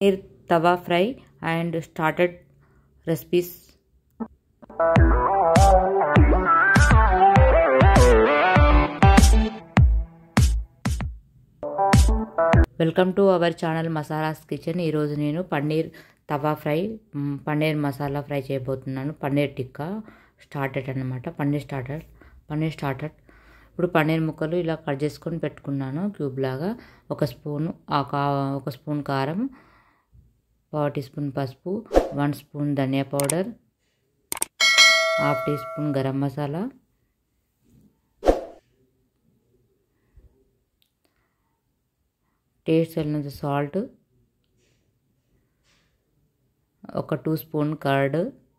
paneer tawa fry and started recipes welcome to our channel Masalas kitchen ఈరోజు నేను paneer tawa fry మ్, paneer masala fry చేయబోతున్నాను పన్నీర్ టిక్కా స్టార్టెడ్ అనమాట పన్నీర్ స్టార్టెడ్ పన్నీర్ స్టార్టెడ్ ఇప్పుడు పన్నీర్ ముక్కలు ఇలా కట్ చేసుకొని పెట్టుకున్నాను క్యూబ్ లాగా ఒక స్పూను ఆ కా ఒక స్పూన్ కారం పావు టీ స్పూన్ పసుపు one spoon dhania powder half teaspoon garam masala taste వెళ్ళినంత సాల్ట్ ఒక two spoon curd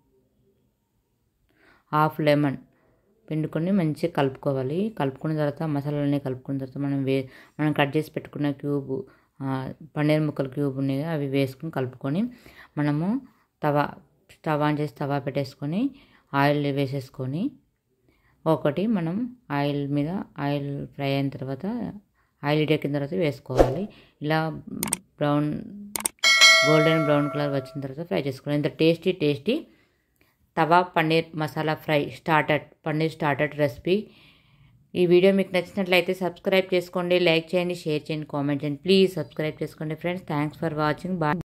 half lemon పిండుకొని మంచిగా కలుపుకోవాలి కలుపుకున్న తర్వాత మసాలాలన్నీ కలుపుకున్న తర్వాత మనం వే మనం కట్ చేసి పెట్టుకున్న క్యూబ్ ఆ, పన్నీర్ ముక్కల క్యూబ్ ఉన్నాయి కదా, అవి వేసుకొని కలుపుకొని మనము తవా స్టవ్ ఆన్ చేసి తవా పెట్టేసుకొని ఆయిల్ వేసేసుకొని ఒకటి మనం ఆయిల్ మీద ఆయిల్ ఫ్రై అయిన తర్వాత ఆయిల్ ఎక్కిన తర్వాత వేసుకోవాలి ఇలా బ్రౌన్ గోల్డెన్ బ్రౌన్ కలర్ వచ్చిన తర్వాత ఫ్రై చేసుకోవాలి ఇంత tasty tasty tawa paneer masala fry started paneer started recipe ఈ వీడియో మీకు నచ్చినట్లయితే సబ్స్క్రైబ్ చేసుకోండి లైక్ చేయండి షేర్ చేయండి కామెంట్ చేయండి ప్లీజ్ సబ్స్క్రైబ్ చేసుకోండి friends thanks for watching bye